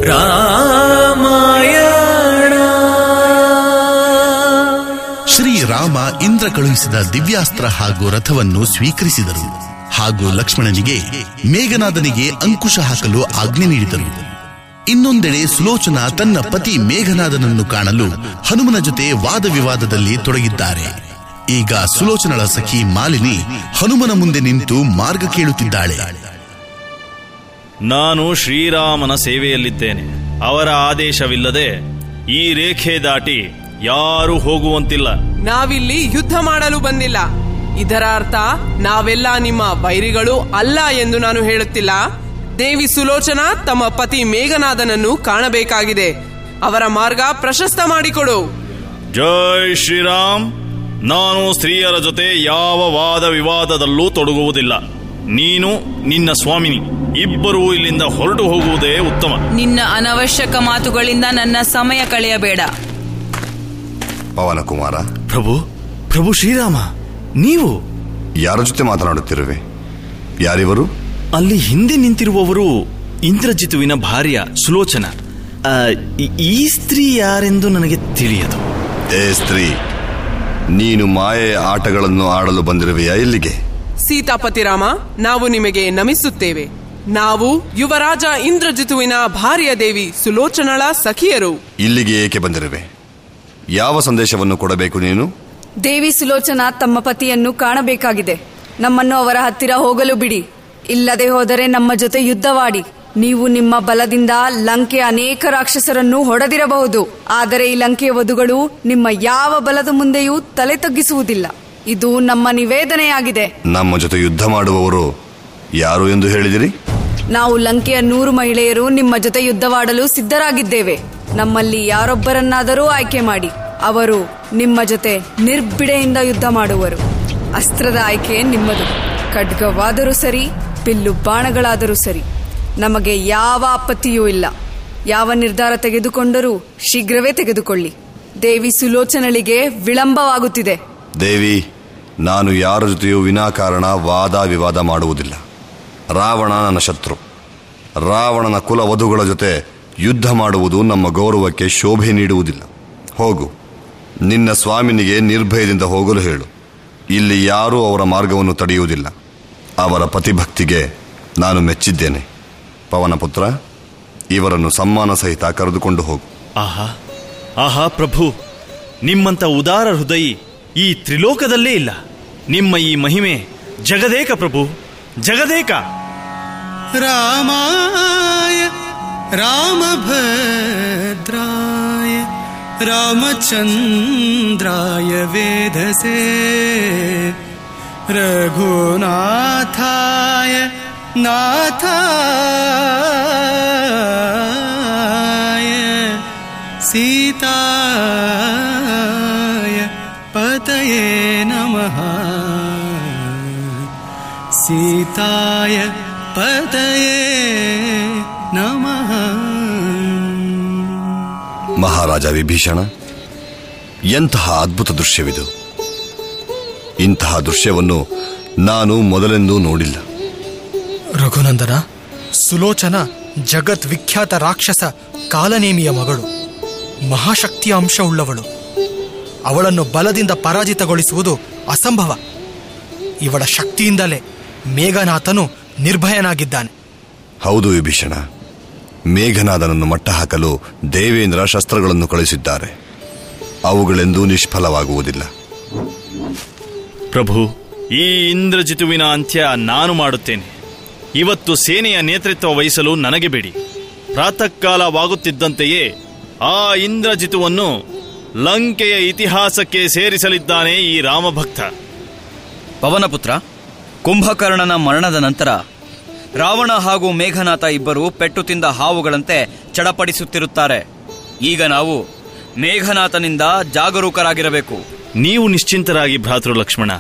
ಶ್ರೀರಾಮ ಇಂದ್ರ ಕಳುಹಿಸಿದ ದಿವ್ಯಾಸ್ತ್ರ ಹಾಗೂ ರಥವನ್ನು ಸ್ವೀಕರಿಸಿದರು ಹಾಗೂ ಲಕ್ಷ್ಮಣನಿಗೆ ಮೇಘನಾದನಿಗೆ ಅಂಕುಶ ಹಾಕಲು ಆಜ್ಞೆ ನೀಡಿದರು ಇನ್ನೊಂದೆಡೆ ಸುಲೋಚನ ತನ್ನ ಪತಿ ಮೇಘನಾದನನ್ನು ಕಾಣಲು ಹನುಮನ ಜೊತೆ ವಾದ ವಿವಾದದಲ್ಲಿ ತೊಡಗಿದ್ದಾರೆ ಈಗ ಸುಲೋಚನಳ ಸಖಿ ಮಾಲಿನಿ ಹನುಮನ ಮುಂದೆ ನಿಂತು ಮಾರ್ಗ ಕೇಳುತ್ತಿದ್ದಾಳೆ ನಾನು ಶ್ರೀರಾಮನ ಸೇವೆಯಲ್ಲಿದ್ದೇನೆ ಅವರ ಆದೇಶವಿಲ್ಲದೆ ಈ ರೇಖೆ ದಾಟಿ ಯಾರೂ ಹೋಗುವಂತಿಲ್ಲ ನಾವಿಲ್ಲಿ ಯುದ್ಧ ಮಾಡಲು ಬಂದಿಲ್ಲ ಇದರ ಅರ್ಥ ನಾವೆಲ್ಲ ನಿಮ್ಮ ವೈರಿಗಳು ಅಲ್ಲ ಎಂದು ನಾನು ಹೇಳುತ್ತಿಲ್ಲ ದೇವಿ ಸುಲೋಚನಾ ತಮ್ಮ ಪತಿ ಮೇಘನಾದನನ್ನು ಕಾಣಬೇಕಾಗಿದೆ ಅವರ ಮಾರ್ಗ ಪ್ರಶಸ್ತ ಮಾಡಿಕೊಡು ಜೈ ಶ್ರೀರಾಮ್ ನಾನು ಸ್ತ್ರೀಯರ ಜೊತೆ ಯಾವ ವಾದ ವಿವಾದದಲ್ಲೂ ತೊಡಗುವುದಿಲ್ಲ ನೀನು ನಿನ್ನ ಸ್ವಾಮಿನಿ ಇಬ್ಬರೂ ಇಲ್ಲಿಂದ ಹೊರಟು ಹೋಗುವುದೇ ಉತ್ತಮ ನಿನ್ನ ಅನವಶ್ಯಕ ಮಾತುಗಳಿಂದ ನನ್ನ ಸಮಯ ಕಳೆಯಬೇಡ ಪವನಕುಮಾರ ಪ್ರಭು ಪ್ರಭು ಶ್ರೀರಾಮ ನೀವು ಯಾರ ಜೊತೆ ಮಾತನಾಡುತ್ತಿರುವೆ ಯಾರಿವರು ಅಲ್ಲಿ ಹಿಂದೆ ನಿಂತಿರುವವರು ಇಂದ್ರಜಿತುವಿನ ಭಾರ್ಯ ಸುಲೋಚನ ಆ, ಈ- ಈ ಸ್ತ್ರೀ ಯಾರೆಂದು ನನಗೆ ತಿಳಿಯದು ಏ ಸ್ತ್ರೀ ನೀನು ಮಾಯೆಯ ಆಟಗಳನ್ನು ಆಡಲು ಬಂದಿರುವೆಯಾ ಇಲ್ಲಿಗೆ ಸೀತಾಪತಿರಾಮ ನಾವು ನಿಮಗೆ ನಮಿಸುತ್ತೇವೆ ನಾವು ಯುವರಾಜ ಇಂದ್ರಜಿತುವಿನ ಭಾರ್ಯ ದೇವಿ ಸುಲೋಚನಳ ಸಖಿಯರು ಇಲ್ಲಿಗೆ ಏಕೆ ಬಂದಿರುವೆ ಯಾವ ಸಂದೇಶವನ್ನು ಕೊಡಬೇಕು ನೀನು ದೇವಿ ಸುಲೋಚನಾ ತಮ್ಮ ಪತಿಯನ್ನು ಕಾಣಬೇಕಾಗಿದೆ ನಮ್ಮನ್ನು ಅವರ ಹತ್ತಿರ ಹೋಗಲು ಬಿಡಿ ಇಲ್ಲದೆ ಹೋದರೆ ನಮ್ಮ ಜೊತೆ ಯುದ್ಧವಾಡಿ ನೀವು ನಿಮ್ಮ ಬಲದಿಂದ ಲಂಕೆಯ ಅನೇಕ ರಾಕ್ಷಸರನ್ನು ಹೊಡೆದಿರಬಹುದು ಆದರೆ ಈ ಲಂಕೆಯ ವಧುಗಳು ನಿಮ್ಮ ಯಾವ ಬಲದ ಮುಂದೆಯೂ ತಲೆ ತಗ್ಗಿಸುವುದಿಲ್ಲ ಇದು ನಮ್ಮ ನಿವೇದನೆಯಾಗಿದೆ ನಮ್ಮ ಜೊತೆ ಯುದ್ಧ ಮಾಡುವವರು ಯಾರು ಎಂದು ಹೇಳಿದಿರಿ ನಾವು ಲಂಕೆಯ ನೂರು ಮಹಿಳೆಯರು ನಿಮ್ಮ ಜೊತೆ ಯುದ್ಧವಾಡಲು ಸಿದ್ಧರಾಗಿದ್ದೇವೆ ನಮ್ಮಲ್ಲಿ ಯಾರೊಬ್ಬರನ್ನಾದರೂ ಆಯ್ಕೆ ಮಾಡಿ ಅವರು ನಿಮ್ಮ ಜೊತೆ ನಿರ್ಬಿಡೆಯಿಂದ ಯುದ್ಧ ಮಾಡುವರು ಅಸ್ತ್ರದ ಆಯ್ಕೆ ನಿಮ್ಮದು ಖಡ್ಗವಾದರೂ ಸರಿ ಬಿಲ್ಲು ಬಾಣಗಳಾದರೂ ಸರಿ ನಮಗೆ ಯಾವ ಆಪತ್ತಿಯೂ ಇಲ್ಲ ಯಾವ ನಿರ್ಧಾರ ತೆಗೆದುಕೊಂಡರೂ ಶೀಘ್ರವೇ ತೆಗೆದುಕೊಳ್ಳಿ ದೇವಿ ಸುಲೋಚನಳಿಗೆ ವಿಳಂಬವಾಗುತ್ತಿದೆ ದೇವಿ ನಾನು ಯಾರ ಜೊತೆಯೂ ವಿನಾಕಾರಣ ವಾದ ವಿವಾದ ಮಾಡುವುದಿಲ್ಲ ರಾವಣ ನನ್ನ ಶತ್ರು ರಾವಣನ ಕುಲವಧುಗಳ ಜೊತೆ ಯುದ್ಧ ಮಾಡುವುದು ನಮ್ಮ ಗೌರವಕ್ಕೆ ಶೋಭೆ ನೀಡುವುದಿಲ್ಲ ಹೋಗು ನಿನ್ನ ಸ್ವಾಮಿನಿಗೆ ನಿರ್ಭಯದಿಂದ ಹೋಗಲು ಹೇಳು ಇಲ್ಲಿ ಯಾರೂ ಅವರ ಮಾರ್ಗವನ್ನು ತಡೆಯುವುದಿಲ್ಲ ಅವರ ಪತಿಭಕ್ತಿಗೆ ನಾನು ಮೆಚ್ಚಿದ್ದೇನೆ ಪವನಪುತ್ರ ಇವರನ್ನು ಸಮ್ಮಾನ ಸಹಿತ ಕರೆದುಕೊಂಡು ಹೋಗು ಆಹಾ ಆಹಾ ಪ್ರಭು ನಿಮ್ಮಂತ ಉದಾರ ಹೃದಯಿ ಈ ತ್ರಿಲೋಕದಲ್ಲೇ ಇಲ್ಲ ನಿಮ್ಮ ಈ ಮಹಿಮೆ ಜಗದೇಕ ಪ್ರಭು ಜಗದೇಕ रामाय रामभद्राय रामचन्द्राय वेधसे रघुनाथाय नाथाय सीताय पतये नमः सीताय पतये नमः ಮಹಾರಾಜ ವಿಭೀಷಣ ಎಂತಹ ಅದ್ಭುತ ದೃಶ್ಯವಿದು ಇಂತಹ ದೃಶ್ಯವನ್ನು ನಾನು ಮೊದಲೆಂದೂ ನೋಡಿಲ್ಲ ರಘುನಂದನ ಸುಲೋಚನ ಜಗತ್ ವಿಖ್ಯಾತ ರಾಕ್ಷಸ ಕಾಲನೇಮಿಯ ಮಗಳು ಮಹಾಶಕ್ತಿಯ ಅಂಶವುಳ್ಳವಳು ಅವಳನ್ನು ಬಲದಿಂದ ಪರಾಜಿತಗೊಳಿಸುವುದು ಅಸಂಭವ ಇವಳ ಶಕ್ತಿಯಿಂದಲೇ ಮೇಘನಾಥನು ನಿರ್ಭಯನಾಗಿದ್ದಾನೆ ಹೌದು ವಿಭೀಷಣ ಮೇಘನಾದನನ್ನು ಮಟ್ಟ ಹಾಕಲು ದೇವೇಂದ್ರ ಶಸ್ತ್ರಗಳನ್ನು ಕಳಿಸಿದ್ದಾರೆ ಅವುಗಳೆಂದೂ ನಿಷ್ಫಲವಾಗುವುದಿಲ್ಲ ಪ್ರಭು ಈ ಇಂದ್ರಜಿತುವಿನ ಅಂತ್ಯ ನಾನು ಮಾಡುತ್ತೇನೆ ಇವತ್ತು ಸೇನೆಯ ನೇತೃತ್ವ ವಹಿಸಲು ನನಗೆ ಬಿಡಿ ಪ್ರಾತಃ ಕಾಲವಾಗುತ್ತಿದ್ದಂತೆಯೇ ಆ ಇಂದ್ರಜಿತುವನ್ನು ಲಂಕೆಯ ಇತಿಹಾಸಕ್ಕೆ ಸೇರಿಸಲಿದ್ದಾನೆ ಈ ರಾಮಭಕ್ತ ಪವನಪುತ್ರ ಕುಂಭಕರ್ಣನ ಮರಣದ ನಂತರ ರಾವಣ ಹಾಗೂ ಮೇಘನಾಥ ಇಬ್ಬರು ಪೆಟ್ಟು ತಿಂದ ಹಾವುಗಳಂತೆ ಚಡಪಡಿಸುತ್ತಿರುತ್ತಾರೆ ಈಗ ನಾವು ಮೇಘನಾಥನಿಂದ ಜಾಗರೂಕರಾಗಿರಬೇಕು ನೀವು ನಿಶ್ಚಿಂತರಾಗಿ ಭ್ರಾತೃ ಲಕ್ಷ್ಮಣ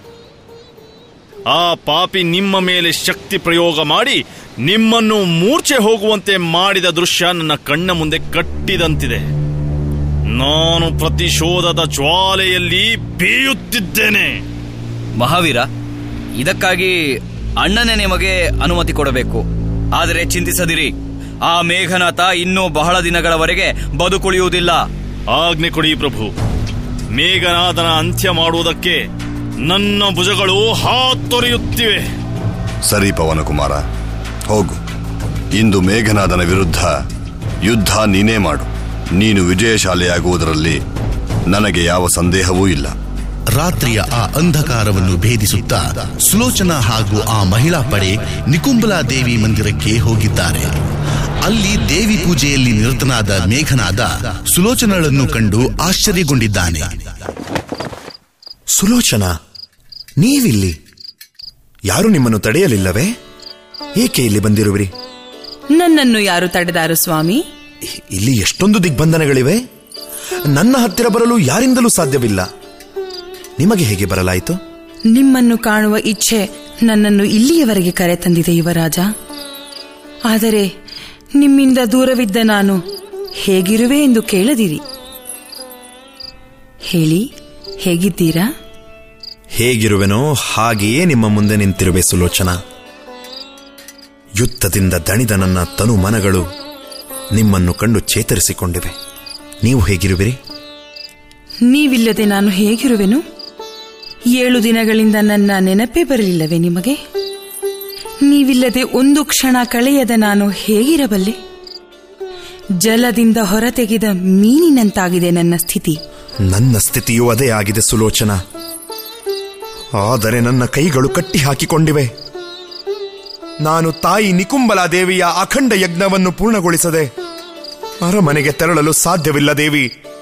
ಆ ಪಾಪಿ ನಿಮ್ಮ ಮೇಲೆ ಶಕ್ತಿ ಪ್ರಯೋಗ ಮಾಡಿ ನಿಮ್ಮನ್ನು ಮೂರ್ಛೆ ಹೋಗುವಂತೆ ಮಾಡಿದ ದೃಶ್ಯ ನನ್ನ ಕಣ್ಣ ಮುಂದೆ ಕಟ್ಟಿದಂತಿದೆ ನಾನು ಪ್ರತಿಶೋಧದ ಜ್ವಾಲೆಯಲ್ಲಿ ಬೇಯುತ್ತಿದ್ದೇನೆ ಮಹಾವೀರ ಇದಕ್ಕಾಗಿ ಅಣ್ಣನೇ ನಿಮಗೆ ಅನುಮತಿ ಕೊಡಬೇಕು ಆದರೆ ಚಿಂತಿಸದಿರಿ ಆ ಮೇಘನಾಥ ಇನ್ನೂ ಬಹಳ ದಿನಗಳವರೆಗೆ ಬದುಕುಳಿಯುವುದಿಲ್ಲ ಆಜ್ಞೆ ಕೊಡಿ ಪ್ರಭು ಮೇಘನಾದನ ಅಂತ್ಯ ಮಾಡುವುದಕ್ಕೆ ನನ್ನ ಭುಜಗಳು ಹಾತೊರೆಯುತ್ತಿವೆ ಸರಿ ಪವನಕುಮಾರ ಹೋಗು ಇಂದು ಮೇಘನಾದನ ವಿರುದ್ಧ ಯುದ್ಧ ನೀನೇ ಮಾಡು ನೀನು ವಿಜಯಶಾಲಿಯಾಗುವುದರಲ್ಲಿ ನನಗೆ ಯಾವ ಸಂದೇಹವೂ ಇಲ್ಲ ರಾತ್ರಿಯ ಆ ಅಂಧಕಾರವನ್ನು ಭೇದಿಸುತ್ತಾ ಸುಲೋಚನ ಹಾಗೂ ಆ ಮಹಿಳಾ ಪಡೆ ನಿಕುಂಬಲಾ ದೇವಿ ಮಂದಿರಕ್ಕೆ ಹೋಗಿದ್ದಾರೆ ಅಲ್ಲಿ ದೇವಿ ಪೂಜೆಯಲ್ಲಿ ನಿರತನಾದ ಮೇಘನಾದ ಸುಲೋಚನಳನ್ನು ಕಂಡು ಆಶ್ಚರ್ಯಗೊಂಡಿದ್ದಾನೆ ಸುಲೋಚನಾ ನೀವಿಲ್ಲಿ ಯಾರು ನಿಮ್ಮನ್ನು ತಡೆಯಲಿಲ್ಲವೇ ಏಕೆ ಇಲ್ಲಿ ಬಂದಿರುವಿರಿ ನನ್ನನ್ನು ಯಾರು ತಡೆದಾರು ಸ್ವಾಮಿ ಇ- ಇಲ್ಲಿ ಎಷ್ಟೊಂದು ದಿಗ್ಬಂಧನಗಳಿವೆ ನನ್ನ ಹತ್ತಿರ ಬರಲು ಯಾರಿಂದಲೂ ಸಾಧ್ಯವಿಲ್ಲ ನಿಮಗೆ ಹೇಗೆ ಬರಲಾಯಿತು ನಿಮ್ಮನ್ನು ಕಾಣುವ ಇಚ್ಛೆ ನನ್ನನ್ನು ಇಲ್ಲಿಯವರೆಗೆ ಕರೆತಂದಿದೆ ಯುವರಾಜ ಆದರೆ ನಿಮ್ಮಿಂದ ದೂರವಿದ್ದ ನಾನು ಹೇಗಿರುವೆ ಎಂದು ಕೇಳದಿರಿ ಹೇಳಿ ಹೇಗಿದ್ದೀರಾ ಹೇಗಿರುವೆನೋ ಹಾಗೆಯೇ ನಿಮ್ಮ ಮುಂದೆ ನಿಂತಿರುವೆ ಸುಲೋಚನಾ ಯುದ್ಧದಿಂದ ದಣಿದ ನನ್ನ ತನು ಮನಗಳು ನಿಮ್ಮನ್ನು ಕಂಡು ಚೇತರಿಸಿಕೊಂಡಿವೆ ನೀವು ಹೇಗಿರುವಿರಿ ನೀವಿಲ್ಲದೆ ನಾನು ಹೇಗಿರುವೆನು ಏಳು ದಿನಗಳಿಂದ ನನ್ನ ನೆನಪೇ ಬರಲಿಲ್ಲವೇ ನಿಮಗೆ ನೀವಿಲ್ಲದೆ ಒಂದು ಕ್ಷಣ ಕಳೆಯದ ನಾನು ಹೇಗಿರಬಲ್ಲೆ ಜಲದಿಂದ ಹೊರತೆಗೆದ ಮೀನಿನಂತಾಗಿದೆ ನನ್ನ ಸ್ಥಿತಿ ನನ್ನ ಸ್ಥಿತಿಯೂ ಅದೇ ಆಗಿದೆ ಸುಲೋಚನಾ ಆದರೆ ನನ್ನ ಕೈಗಳು ಕಟ್ಟಿ ಹಾಕಿಕೊಂಡಿವೆ ನಾನು ತಾಯಿ ನಿಕುಂಬಲಾ ದೇವಿಯ ಅಖಂಡ ಯಜ್ಞವನ್ನು ಪೂರ್ಣಗೊಳಿಸದೆ ಅರಮನೆಗೆ ತೆರಳಲು ಸಾಧ್ಯವಿಲ್ಲ ದೇವಿ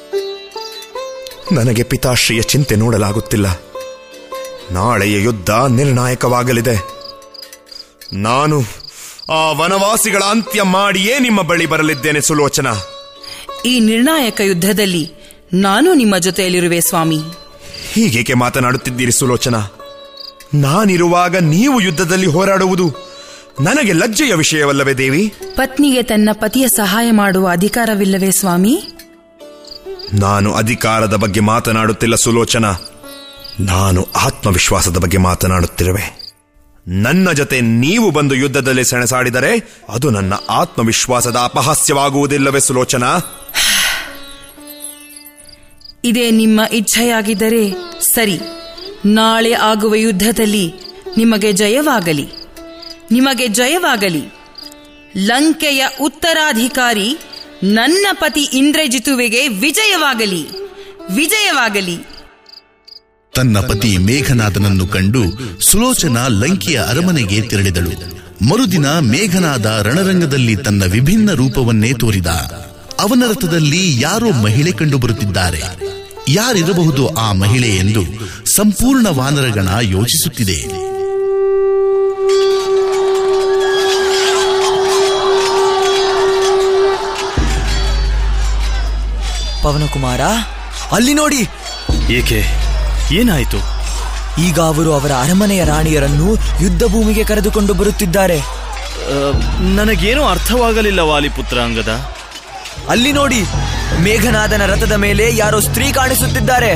ನನಗೆ ಪಿತಾಶ್ರೀಯ ಚಿಂತೆ ನೋಡಲಾಗುತ್ತಿಲ್ಲ ನಾಳೆಯ ಯುದ್ಧ ನಿರ್ಣಾಯಕವಾಗಲಿದೆ ನಾನು ಆ ವನವಾಸಿಗಳ ಅಂತ್ಯ ಮಾಡಿಯೇ ನಿಮ್ಮ ಬಳಿ ಬರಲಿದ್ದೇನೆ ಸುಲೋಚನಾ ಈ ನಿರ್ಣಾಯಕ ಯುದ್ಧದಲ್ಲಿ ನಾನು ನಿಮ್ಮ ಜೊತೆಯಲ್ಲಿರುವೆ ಸ್ವಾಮಿ ಹೀಗೇಕೆ ಮಾತನಾಡುತ್ತಿದ್ದೀರಿ ಸುಲೋಚನಾ ನಾನಿರುವಾಗ ನೀವು ಯುದ್ಧದಲ್ಲಿ ಹೋರಾಡುವುದು ನನಗೆ ಲಜ್ಜೆಯ ವಿಷಯವಲ್ಲವೇ ದೇವಿ ಪತ್ನಿಗೆ ತನ್ನ ಪತಿಯ ಸಹಾಯ ಮಾಡುವ ಅಧಿಕಾರವಿಲ್ಲವೇ ಸ್ವಾಮಿ ನಾನು ಅಧಿಕಾರದ ಬಗ್ಗೆ ಮಾತನಾಡುತ್ತಿಲ್ಲ ಸುಲೋಚನಾ ನಾನು ಆತ್ಮವಿಶ್ವಾಸದ ಬಗ್ಗೆ ಮಾತನಾಡುತ್ತಿರುವೆ ನನ್ನ ಜೊತೆ ನೀವು ಬಂದು ಯುದ್ಧದಲ್ಲಿ ಸೆಣಸಾಡಿದರೆ ಅದು ನನ್ನ ಆತ್ಮವಿಶ್ವಾಸದ ಅಪಹಾಸ್ಯವಾಗುವುದಿಲ್ಲವೇ ಸುಲೋಚನಾ ಇದೇ ನಿಮ್ಮ ಇಚ್ಛೆಯಾಗಿದ್ದರೆ ಸರಿ ನಾಳೆ ಆಗುವ ಯುದ್ಧದಲ್ಲಿ ನಿಮಗೆ ಜಯವಾಗಲಿ ನಿಮಗೆ ಜಯವಾಗಲಿ ಲಂಕೆಯ ಉತ್ತರಾಧಿಕಾರಿ ನನ್ನ ಪತಿ ಇಂದ್ರಜಿತುವಿಗೆ ವಿಜಯವಾಗಲಿ ವಿಜಯವಾಗಲಿ ತನ್ನ ಪತಿ ಮೇಘನಾದನನ್ನು ಕಂಡು ಸುಲೋಚನಾ ಲಂಕೆಯ ಅರಮನೆಗೆ ತೆರಳಿದಳು ಮರುದಿನ ಮೇಘನಾದ ರಣರಂಗದಲ್ಲಿ ತನ್ನ ವಿಭಿನ್ನ ರೂಪವನ್ನೇ ತೋರಿದ ಅವನ ರಥದಲ್ಲಿ ಯಾರೋ ಮಹಿಳೆ ಕಂಡು ಬರುತ್ತಿದ್ದಾರೆ ಯಾರಿರಬಹುದು ಆ ಮಹಿಳೆ ಎಂದು ಸಂಪೂರ್ಣ ವಾನರಗಣ ಯೋಚಿಸುತ್ತಿದೆ ಪವನಕುಮಾರ ಅಲ್ಲಿ ನೋಡಿ ಏಕೆ ಏನಾಯಿತು ಈಗ ಅವರು ಅವರ ಅರಮನೆಯ ರಾಣಿಯರನ್ನು ಯುದ್ಧ ಭೂಮಿಗೆ ಕರೆದುಕೊಂಡು ಬರುತ್ತಿದ್ದಾರೆ ನನಗೇನೂ ಅರ್ಥವಾಗಲಿಲ್ಲ ವಾಲಿಪುತ್ರ ಅಂಗದ ಅಲ್ಲಿ ನೋಡಿ ಮೇಘನಾದನ ರಥದ ಮೇಲೆ ಯಾರೋ ಸ್ತ್ರೀ ಕಾಣಿಸುತ್ತಿದ್ದಾರೆ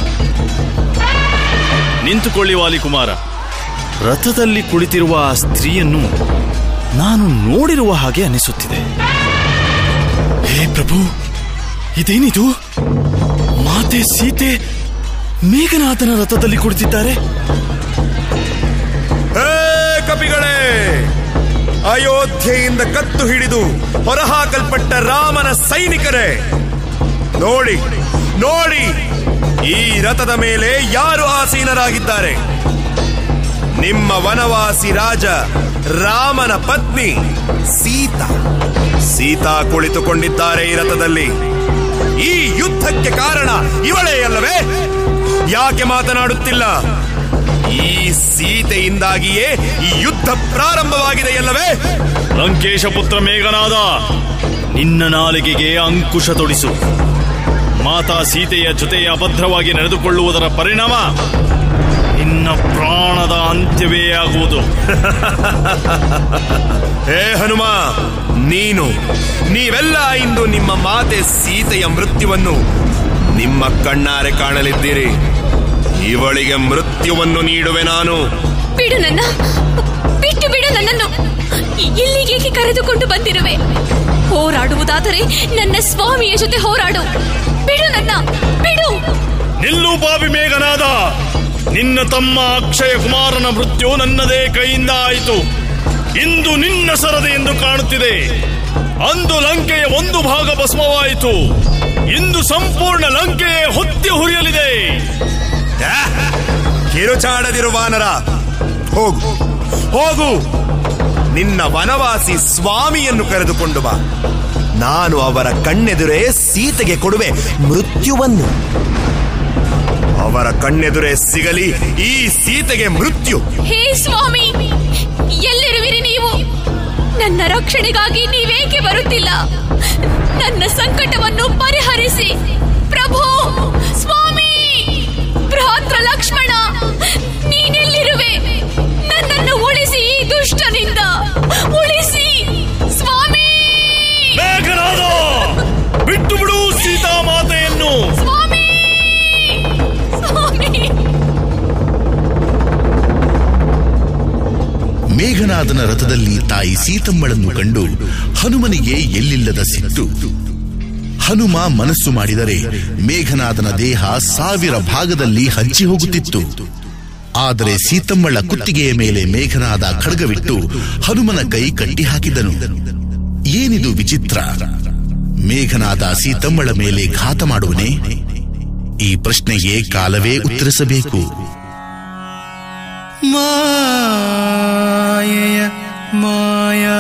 ನಿಂತುಕೊಳ್ಳಿ ವಾಲಿಕುಮಾರ ರಥದಲ್ಲಿ ಕುಳಿತಿರುವ ಆ ಸ್ತ್ರೀಯನ್ನು ನಾನು ನೋಡಿರುವ ಹಾಗೆ ಅನಿಸುತ್ತಿದೆ ಹೇ ಪ್ರಭು ಇದೇನಿದು ಮಾತೆ ಸೀತೆ ಮೇಘನಾಥನ ರಥದಲ್ಲಿ ಕುಳಿತಿದ್ದಾರೆ ಹೇ ಕಪಿಗಳೇ ಅಯೋಧ್ಯೆಯಿಂದ ಕತ್ತು ಹಿಡಿದು ಹೊರಹಾಕಲ್ಪಟ್ಟ ರಾಮನ ಸೈನಿಕರೇ ನೋಡಿ ನೋಡಿ ಈ ರಥದ ಮೇಲೆ ಯಾರು ಆಸೀನರಾಗಿದ್ದಾರೆ ನಿಮ್ಮ ವನವಾಸಿ ರಾಜ ರಾಮನ ಪತ್ನಿ ಸೀತಾ ಸೀತಾ ಕುಳಿತುಕೊಂಡಿದ್ದಾರೆ ಈ ರಥದಲ್ಲಿ ಈ ಯುದ್ಧಕ್ಕೆ ಕಾರಣ ಇವಳೇ ಅಲ್ಲವೇ ಯಾಕೆ ಮಾತನಾಡುತ್ತಿಲ್ಲ ಈ ಸೀತೆಯಿಂದಾಗಿಯೇ ಈ ಯುದ್ಧ ಪ್ರಾರಂಭವಾಗಿದೆಯಲ್ಲವೇ ಲಂಕೇಶ ಪುತ್ರ ಮೇಘನಾದ ನಿನ್ನ ನಾಲಿಗೆಗೆ ಅಂಕುಶ ತೊಡಿಸು ಮಾತಾ ಸೀತೆಯ ಜೊತೆ ಅಭದ್ರವಾಗಿ ನಡೆದುಕೊಳ್ಳುವುದರ ಪರಿಣಾಮ ನಿನ್ನ ಪ್ರಾಣದ ಅಂತ್ಯವೇ ಆಗುವುದು ಹೇ ಹನುಮ ನೀನು ನೀವೆಲ್ಲ ಇಂದು ನಿಮ್ಮ ಮಾತೆ ಸೀತೆಯ ಮೃತ್ಯುವನ್ನು ನಿಮ್ಮ ಕಣ್ಣಾರೆ ಕಾಣಲಿದ್ದೀರಿ ಇವಳಿಗೆ ಮೃತ್ಯುವನ್ನು ನೀಡುವೆ ನಾನು ಬಿಡು ನನ್ನ ಬಿಟ್ಟು ಬಿಡು ನನ್ನನ್ನು ಇಲ್ಲಿಗೇಕೆ ಕರೆದುಕೊಂಡು ಬಂದಿರುವೆ ಹೋರಾಡುವುದಾದರೆ ನನ್ನ ಸ್ವಾಮಿಯ ಜೊತೆ ಹೋರಾಡು ಬಿಡು ನನ್ನ ಬಿಡು ನಿಲ್ಲು ಪಾಪಿ ಮೇಘನಾದ ನಿನ್ನ ತಮ್ಮ ಅಕ್ಷಯ ಕುಮಾರನ ಮೃತ್ಯು ನನ್ನದೇ ಕೈಯಿಂದ ಆಯಿತು ಇಂದು ನಿನ್ನ ಸರದಿ ಎಂದು ಕಾಣುತ್ತಿದೆ ಅಂದು ಲಂಕೆಯ ಒಂದು ಭಾಗ ಭಸ್ಮವಾಯಿತು ಇಂದು ಸಂಪೂರ್ಣ ಲಂಕೆಯೇ ಹೊತ್ತಿ ಹುರಿಯಲಿದೆ ಕಿರುಚಾಡದಿರು ವಾನರ ಹೋಗು ಹೋಗು ನಿನ್ನ ವನವಾಸಿ ಸ್ವಾಮಿಯನ್ನು ಕರೆದುಕೊಂಡು ಬಾ ನಾನು ಅವರ ಕಣ್ಣೆದುರೇ ಸೀತೆಗೆ ಕೊಡುವೆ ಮೃತ್ಯುವನ್ನು ಅವರ ಕಣ್ಣೆದುರೇ ಸಿಗಲಿ ಈ ಸೀತೆಗೆ ಮೃತ್ಯು ಹೇ ಸ್ವಾಮಿ ಎಲ್ಲಿರುವಿರಿ ನೀವು ನನ್ನ ರಕ್ಷಣೆಗಾಗಿ ನೀವೇಕೆ ಬರುತ್ತಿಲ್ಲ ನನ್ನ ಸಂಕಟವನ್ನು ಪರಿಹರಿಸಿ ಪ್ರಭು ಸ್ವಾಮಿ ಭ್ರಾತ್ರ ಲಕ್ಷ್ಮಣ ನೀನೆಲ್ಲಿರುವೆ ನನ್ನನ್ನು ಉಳಿಸಿ ಈ ದುಷ್ಟನಿಂದ ಉಳಿಸಿ ಸ್ವಾಮಿ ಮೇಘನಾದ ಬಿಟ್ಟು ಬಿಡು ಸೀತಾ ಮಾತೆಯನ್ನು ಸ್ವಾಮಿ ಸ್ವಾಮಿ ಮೇಘನಾದನ ರಥದಲ್ಲಿ ತಾಯಿ ಸೀತಮ್ಮಳನ್ನು ಕಂಡು ಹನುಮನಿಗೆ ಎಲ್ಲಿಲ್ಲದ ಸಿಟ್ಟು ಹನುಮ ಮನಸ್ಸು ಮಾಡಿದರೆ ಮೇಘನಾದನ ದೇಹ ಸಾವಿರ ಭಾಗದಲ್ಲಿ ಹಂಚಿ ಹೋಗುತ್ತಿತ್ತು ಆದರೆ ಸೀತಮ್ಮಳ ಕುತ್ತಿಗೆಯ ಮೇಲೆ ಮೇಘನಾದ ಖಡ್ಗವಿಟ್ಟು ಹನುಮನ ಕೈ ಕಟ್ಟಿ ಹಾಕಿದನು ಏನಿದು ವಿಚಿತ್ರ ಮೇಘನಾದ ಸೀತಮ್ಮಳ ಮೇಲೆ ಘಾತ ಮಾಡುವನೇ ಈ ಪ್ರಶ್ನೆಗೆ ಕಾಲವೇ ಉತ್ತರಿಸಬೇಕು ಮಾಯೆಯ ಮಾಯಾ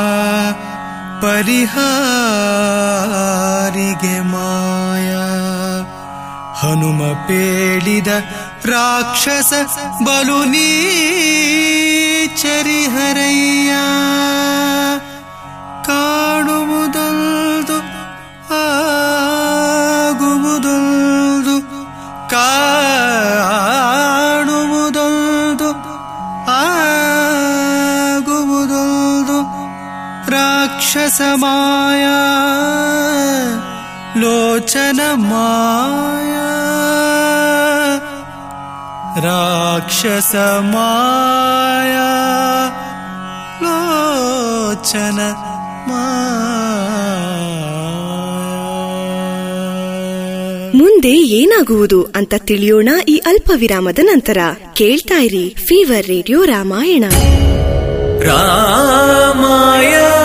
ಪರಿಹಾರಿಗೆ ಮಾಯಾ ಹನುಮ ಪೇಳಿದ ರಾಕ್ಷಸ ಬಲು ನೀಚರಿಹರಯ್ಯ ಕಾಣುವುದೊಂದು ಆಗುವುದೊಂದು ಕಾಣುವುದೊಂದು ಆಗುವುದೊಂದು ರಾಕ್ಷಸ ಮಾಯಾ ಲೋಚನ ಮಾಯಾ ರಾಕ್ಷಸ ಮಾಯಾ ಲೋಚನ ಮುಂದೆ ಏನಾಗುವುದು ಅಂತ ತಿಳಿಯೋಣ ಈ ಅಲ್ಪ ವಿರಾಮದ ನಂತರ ಕೇಳ್ತಾ ಇರಿ ಫೀವರ್ ರೇಡಿಯೋ ರಾಮಾಯಣ ರಾಮಾಯ